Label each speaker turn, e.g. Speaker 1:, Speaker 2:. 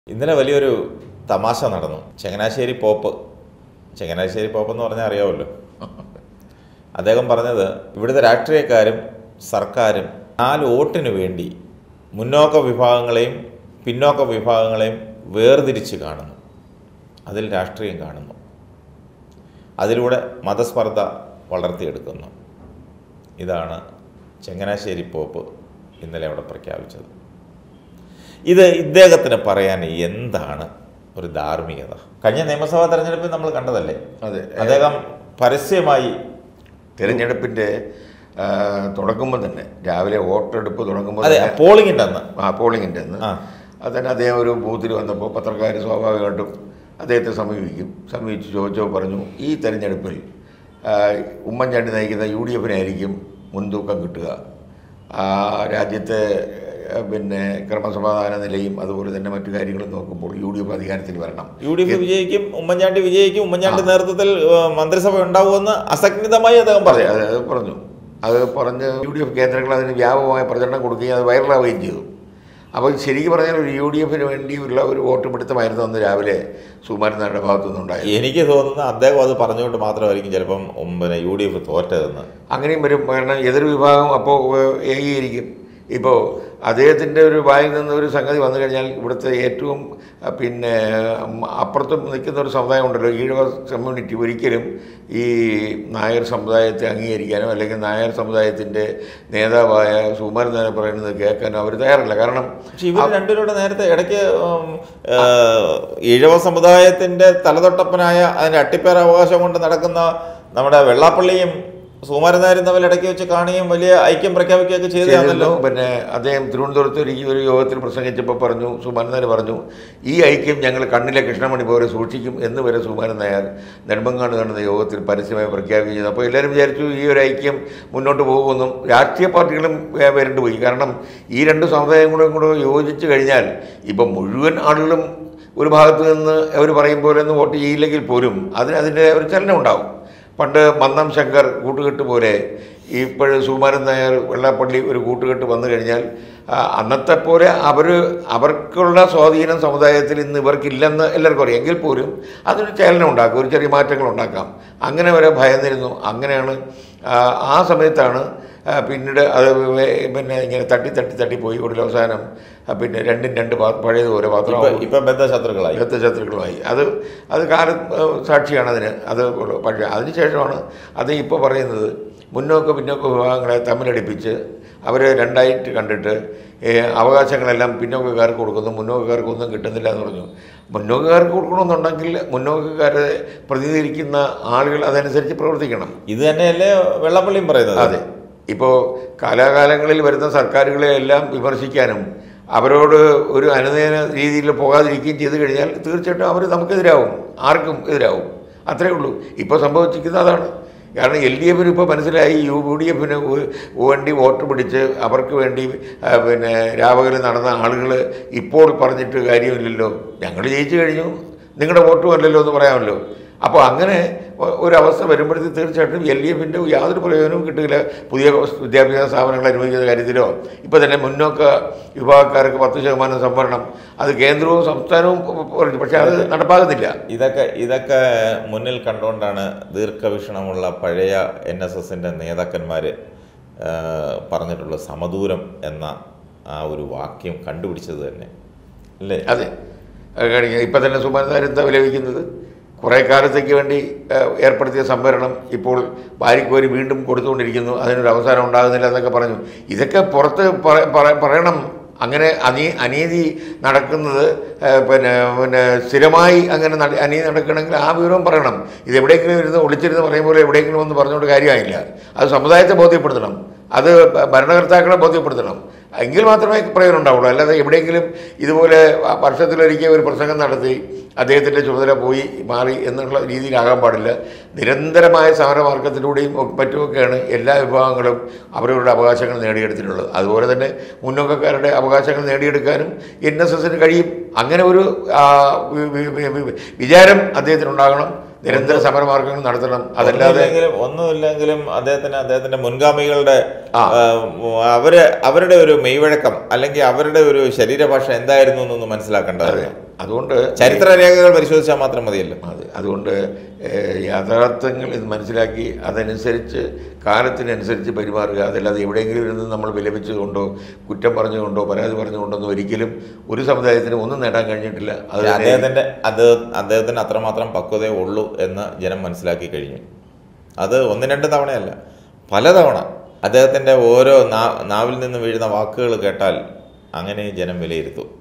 Speaker 1: ഇന്നലെ വലിയൊരു തമാശ നടന്നു ചങ്ങനാശ്ശേരി പോപ്പ് ചങ്ങനാശ്ശേരി പോപ്പ് എന്ന് പറഞ്ഞാൽ അറിയാമല്ലോ അദ്ദേഹം പറഞ്ഞത് ഇവിടുത്തെ രാഷ്ട്രീയക്കാരും സർക്കാരും നാല് വോട്ടിന് വേണ്ടി മുന്നോക്ക വിഭാഗങ്ങളെയും പിന്നോക്ക വിഭാഗങ്ങളെയും വേർതിരിച്ച് കാണുന്നു അതിൽ രാഷ്ട്രീയം കാണുന്നു അതിലൂടെ മതസ്പർദ്ധ വളർത്തിയെടുക്കുന്നു ഇതാണ് ചങ്ങനാശ്ശേരി പോപ്പ് ഇന്നലെ അവിടെ പ്രഖ്യാപിച്ചത് ഇത് ഇദ്ദേഹത്തിന് പറയാൻ എന്താണ് ഒരു ധാർമ്മികത കഴിഞ്ഞ നിയമസഭാ തെരഞ്ഞെടുപ്പിൽ നമ്മൾ കണ്ടതല്ലേ
Speaker 2: അതെ
Speaker 1: അദ്ദേഹം പരസ്യമായി
Speaker 2: തിരഞ്ഞെടുപ്പിന്റെ ആ, തുടങ്ങുമ്പോൾ തന്നെ രാവിലെ വോട്ടെടുപ്പ് തുടങ്ങുമ്പോൾ
Speaker 1: അതെ
Speaker 2: തന്നെ
Speaker 1: പോളിംഗിൻ്റെ അന്ന്
Speaker 2: ആ പോളിംഗിൻ്റെ അന്ന്
Speaker 1: ആ.
Speaker 2: അത് തന്നെ അദ്ദേഹം ഒരു ബൂത്തിൽ വന്നപ്പോൾ പത്രക്കാർ സ്വാഭാവികമായിട്ടും അദ്ദേഹത്തെ സമീപിക്കും സമീപിച്ച് ചോദിച്ചോ പറഞ്ഞു ഈ തെരഞ്ഞെടുപ്പിൽ ആ, ഉമ്മൻചാണ്ടി നയിക്കുന്ന യു ഡി എഫിനായിരിക്കും മുൻതൂക്കം കിട്ടുക ആ, രാജ്യത്തെ ആ, പിന്നെ ക്രമസമാധാന നിലയും അതുപോലെ തന്നെ മറ്റു കാര്യങ്ങളും നോക്കുമ്പോൾ യു ഡി എഫ് അധികാരത്തിൽ വരണം
Speaker 1: യു ഡി എഫ് വിജയിക്കും ഉമ്മൻചാണ്ടി വിജയിക്കും ഉമ്മൻചാണ്ടി നേതൃത്വത്തിൽ ഏഹ്, മന്ത്രിസഭ ഉണ്ടാവുമെന്ന് അസന്നിഗ്ധമായി അദ്ദേഹം
Speaker 2: അതെ
Speaker 1: പറഞ്ഞു
Speaker 2: അത് അത് പറഞ്ഞു അത് പറഞ്ഞ് യു ഡി എഫ് കേന്ദ്രങ്ങൾ അതിന് വ്യാപകമായ പ്രചരണം കൊടുക്കുകയും അത് വൈറലാവുകയും ചെയ്തു അപ്പോൾ ശരിക്കും പറഞ്ഞാൽ ഒരു യു ഡി എഫിന് വേണ്ടിയുള്ള ഒരു വോട്ട് പിടുത്തമായിരുന്നു അന്ന് രാവിലെ സുകുമാരൻ നായരുടെ ഭാഗത്തു നിന്നുണ്ടായത്
Speaker 1: എനിക്ക് തോന്നുന്നു അദ്ദേഹം അത് പറഞ്ഞുകൊണ്ട് മാത്രമായിരിക്കും ചിലപ്പം ഉം, പിന്നെ യു ഡി എഫ് തോറ്റതെന്ന്
Speaker 2: അങ്ങനെയും വരും കാരണം എതിർ വിഭാഗം അപ്പോൾ ഏകീകരിക്കും ഇപ്പോൾ അദ്ദേഹത്തിൻ്റെ ഒരു വായിൽ നിന്ന് ഒരു സംഗതി വന്നു കഴിഞ്ഞാൽ ഇവിടുത്തെ ഏറ്റവും അഹ്, പിന്നെ ഉം, അപ്പുറത്തും നിൽക്കുന്ന ഒരു സമുദായം ഉണ്ടല്ലോ ഈഴവ കമ്മ്യൂണിറ്റി ഒരിക്കലും ഈ നായർ സമുദായത്തെ അംഗീകരിക്കാനോ അല്ലെങ്കിൽ നായർ സമുദായത്തിൻ്റെ നേതാവായ സുകുമാരൻ നായർ പറയുന്നത് കേൾക്കാനോ അവർ തയ്യാറല്ല കാരണം
Speaker 1: പക്ഷെ ഇവർ രണ്ടുപേരുടെ നേരത്തെ ഇടയ്ക്ക് ഉം, ഏഹ്, ഈഴവ സമുദായത്തിന്റെ തലതൊട്ടപ്പനായ അതിന്റെ അട്ടിപ്പേർ അവകാശം കൊണ്ട് നടക്കുന്ന നമ്മുടെ വെള്ളാപ്പള്ളിയും സുകുമാരൻ നായരും തമ്മിൽ ഇടയ്ക്ക് വെച്ച് കാണുകയും വലിയ ഐക്യം പ്രഖ്യാപിക്കുകയൊക്കെ ചെയ്തതാണല്ലോ
Speaker 2: ചെയ്തിരുന്നു. പിന്നെ അദ്ദേഹം തിരുവനന്തപുരത്ത് ഒരു ഈ ഒരു യോഗത്തിൽ പ്രസംഗിച്ചപ്പോൾ പറഞ്ഞു സുമാരൻ നായർ പറഞ്ഞു ഈ ഐക്യം ഞങ്ങൾ കണ്ണിലെ കൃഷ്ണമണി പോലെ സൂക്ഷിക്കും എന്ന് വരെ സുമാരൻ നായർ നെടുമ്പങ്ങാട് കാണുന്ന യോഗത്തിൽ പരസ്യമായി പ്രഖ്യാപിക്കുകയും ചെയ്തു അപ്പോൾ എല്ലാവരും വിചാരിച്ചു ഈ ഒരു ഐക്യം മുന്നോട്ട് പോകുമെന്നും രാഷ്ട്രീയ പാർട്ടികളും വേ- വരണ്ടു പോയി കാരണം ഈ രണ്ട് സമുദായങ്ങളും കൂടെ യോജിച്ച് കഴിഞ്ഞാൽ ഇപ്പം മുഴുവൻ ആളുകളും ഒരു ഭാഗത്ത് നിന്ന് അവർ പറയും പോലെ ഒന്ന് വോട്ട് ചെയ്യില്ലെങ്കിൽ പോലും അതിന് അതിൻ്റെ ഒരു ചലനം ഉണ്ടാവും പണ്ട് മന്നം ശങ്കർ കൂട്ടുകെട്ട് പോലെ ഇപ്പോഴും സുകുമാരൻ നായർ വെള്ളാപ്പള്ളി ഒരു കൂട്ടുകെട്ട് വന്നു കഴിഞ്ഞാൽ ആ, അന്നത്തെ പോലെ അവർ അവർക്കുള്ള സ്വാധീനം സമുദായത്തിൽ ഇന്ന് ഇവർക്കില്ലെന്ന് എല്ലാവർക്കും അറിയാം എങ്കിൽ പോലും അതൊരു ചലനം ഉണ്ടാക്കും ഒരു ചെറിയ മാറ്റങ്ങൾ ഉണ്ടാക്കാം അങ്ങനെ വരെ ഭയന്നിരുന്നു അങ്ങനെയാണ് ആ, ആ സമയത്താണ് ആ, പിന്നീട് അത് വേ- പിന്നെ ഇങ്ങനെ തട്ടി തട്ടി തട്ടി പോയി ഒടുവിൽ അവസാനം ആ, പിന്നെ രണ്ടും രണ്ട് പാ- പഴയതുപോലെ
Speaker 1: ഇപ്പൊ
Speaker 2: പാത്രം
Speaker 1: ഇപ്പൊ ബദ്ധശത്രുക്കളായി
Speaker 2: ശത്രുക്കളുമായി അത് അത് കാല ഏഹ് സാക്ഷിയാണ് അതിന് അത് പക്ഷേ അതിനുശേഷമാണ് അത് ഇപ്പോൾ പറയുന്നത് മുന്നോക്ക പിന്നോക്ക വിഭാഗങ്ങളെ തമ്മിലടിപ്പിച്ച് അവരെ രണ്ടായിട്ട് കണ്ടിട്ട് ഏഹ് അവകാശങ്ങളെല്ലാം പിന്നോക്കക്കാർക്ക് കൊടുക്കുന്നു മുന്നോക്കക്കാർക്ക് ഒന്നും കിട്ടുന്നില്ല എന്ന് പറഞ്ഞു മുന്നോക്കക്കാർക്ക് കൊടുക്കണമെന്നുണ്ടെങ്കിൽ മുന്നോക്കക്കാരെ പ്രതിനിധീകരിക്കുന്ന ആളുകൾ അതനുസരിച്ച് പ്രവർത്തിക്കണം
Speaker 1: ഇത് തന്നെയല്ലേ വെള്ളപ്പള്ളിയും പറയുന്നത്
Speaker 2: അതെ ഇപ്പോൾ കാലാകാലങ്ങളിൽ വരുന്ന സർക്കാരുകളെ എല്ലാം വിമർശിക്കാനും അവരോട് ഒരു അനുനയന രീതിയിൽ പോകാതിരിക്കുകയും ചെയ്തു കഴിഞ്ഞാൽ തീർച്ചയായിട്ടും അവർ നമുക്കെതിരാവും ആർക്കും എതിരാവും അത്രേ ഉള്ളൂ ഇപ്പോൾ സംഭവിച്ചിരിക്കുന്നത് അതാണ് കാരണം എൽ ഡി എഫിന് ഇപ്പോൾ മനസ്സിലായി യു ഡി എഫിന് വേണ്ടി വോട്ട് പിടിച്ച് അവർക്ക് വേണ്ടി ആ, പിന്നെ രാവകൽ നടന്ന ആളുകൾ ഇപ്പോൾ പറഞ്ഞിട്ട് കാര്യമില്ലല്ലോ ഞങ്ങൾ ജയിച്ചു കഴിഞ്ഞു നിങ്ങളുടെ വോട്ടും അല്ലല്ലോ എന്ന് പറയാമല്ലോ അപ്പോൾ അങ്ങനെ ഒ- ഒരവസ്ഥ വരുമ്പോഴത്തേക്ക് തീർച്ചയായിട്ടും എൽ ഡി എഫിൻ്റെ യാതൊരു പ്രയോജനവും കിട്ടില്ല പുതിയ വിദ്യാഭ്യാസ സ്ഥാപനങ്ങൾ അനുവദിക്കുന്ന കാര്യത്തിലോ ഇപ്പോൾ തന്നെ മുന്നോക്ക വിഭാഗക്കാർക്ക് പത്ത് ശതമാനം സംവരണം അത് കേന്ദ്രവും സംസ്ഥാനവും പ- പറഞ്ഞു പക്ഷേ അത് നടപ്പാകുന്നില്ല
Speaker 1: ഇതൊക്കെ ഇതൊക്കെ മുന്നിൽ കണ്ടുകൊണ്ടാണ് ദീർഘവീക്ഷണമുള്ള പഴയ എൻ എസ് എസിൻ്റെ നേതാക്കന്മാർ പറഞ്ഞിട്ടുള്ള സമദൂരം എന്ന ആ ഒരു വാക്യം കണ്ടുപിടിച്ചത് തന്നെ അല്ലേ
Speaker 2: അതെ അത് കഴിഞ്ഞ് ഇപ്പം തന്നെ സുമാരനാർ എന്താ വിലപിക്കുന്നത് കുറേ കാലത്തേക്ക് വേണ്ടി ഏഹ്, ഏർപ്പെടുത്തിയ സംവരണം ഇപ്പോൾ വാരിക്കോരി വീണ്ടും കൊടുത്തുകൊണ്ടിരിക്കുന്നു അതിനൊരു അവസാനം ഉണ്ടാകുന്നില്ല എന്നൊക്കെ പറഞ്ഞു ഇതൊക്കെ പുറത്ത് പറ- പറ- പറയണം അങ്ങനെ അനീ അനീതി നടക്കുന്നത് ഏഹ്, പിന്നെ പിന്നെ സ്ഥിരമായി അങ്ങനെ നട- അനീതി നടക്കണമെങ്കിൽ ആ വിവരവും പറയണം ഇത് എവിടെയെങ്കിലും ഇരുന്ന് ഒളിച്ചിരുന്ന് പറയും പോലെ എവിടെയെങ്കിലും ഒന്ന് പറഞ്ഞുകൊണ്ട് കാര്യമായില്ല അത് സമുദായത്തെ ബോധ്യപ്പെടുത്തണം അത് ഭരണകർത്താക്കളെ ബോധ്യപ്പെടുത്തണം എങ്കിൽ മാത്രമേ പ്രയോജനം ഉണ്ടാവുള്ളൂ അല്ലാതെ എവിടെയെങ്കിലും ഇതുപോലെ വർഷത്തിലൊരിക്കൽ ഒരു പ്രസംഗം നടത്തി അദ്ദേഹത്തിൻ്റെ ചുമതല പോയി മാറി എന്നുള്ള രീതിയിലാകാൻ പാടില്ല നിരന്തരമായ സമരമാർഗത്തിലൂടെയും ഒക്കെ മറ്റുമൊക്കെയാണ് എല്ലാ വിഭാഗങ്ങളും അവരവരുടെ അവകാശങ്ങൾ നേടിയെടുത്തിട്ടുള്ളത് അതുപോലെ തന്നെ മുന്നോക്കക്കാരുടെ അവകാശങ്ങൾ നേടിയെടുക്കാനും എൻ എസ് എസിന് കഴിയും അങ്ങനെ ഒരു ആ, വി- വി- വി- വി- വിചാരം അദ്ദേഹത്തിനുണ്ടാകണം നിരന്തര സമരമാർഗങ്ങൾ നടത്തണം അതല്ലാതെ
Speaker 1: ഒന്നുമില്ലെങ്കിലും ഒന്നുമില്ലെങ്കിലും അദ്ദേഹത്തിന് അദ്ദേഹത്തിന്റെ മുൻഗാമികളുടെ
Speaker 2: ആ.
Speaker 1: ആ, അവര് അവരുടെ ഒരു മെയ്വഴക്കം അല്ലെങ്കിൽ അവരുടെ ഒരു ശരീരഭാഷ എന്തായിരുന്നു എന്നൊന്ന് മനസ്സിലാക്കേണ്ടത്
Speaker 2: അതെ അതുകൊണ്ട്
Speaker 1: ചരിത്രരേഖകൾ പരിശോധിച്ചാൽ മാത്രം മതിയല്ലോ
Speaker 2: അത് അതുകൊണ്ട് ഏഹ്, യാഥാർത്ഥ്യങ്ങൾ ഇത് മനസ്സിലാക്കി അതനുസരിച്ച് കാലത്തിനനുസരിച്ച് പെരുമാറുക അതല്ലാതെ എവിടെയെങ്കിലും ഇരുന്ന് നമ്മൾ വിലപിച്ചുകൊണ്ടോ കുറ്റം പറഞ്ഞുകൊണ്ടോ പരാതി പറഞ്ഞുകൊണ്ടോ ഒന്നും ഒരിക്കലും ഒരു സമുദായത്തിന് ഒന്നും നേടാൻ കഴിഞ്ഞിട്ടില്ല അത് തന്നെ
Speaker 1: അദ്ദേഹത്തിന്റെ അത് അദ്ദേഹത്തിന് അത്രമാത്രം പക്വതയേ ഉള്ളൂ എന്ന് ജനം മനസ്സിലാക്കി കഴിഞ്ഞു അത് ഒന്ന് രണ്ട് തവണയല്ല പലതവണ അദ്ദേഹത്തിന്റെ ഓരോ നാ നാവിൽ നിന്ന് വീഴുന്ന വാക്കുകൾ കേട്ടാൽ അങ്ങനെ ജനം വിലയിരുത്തും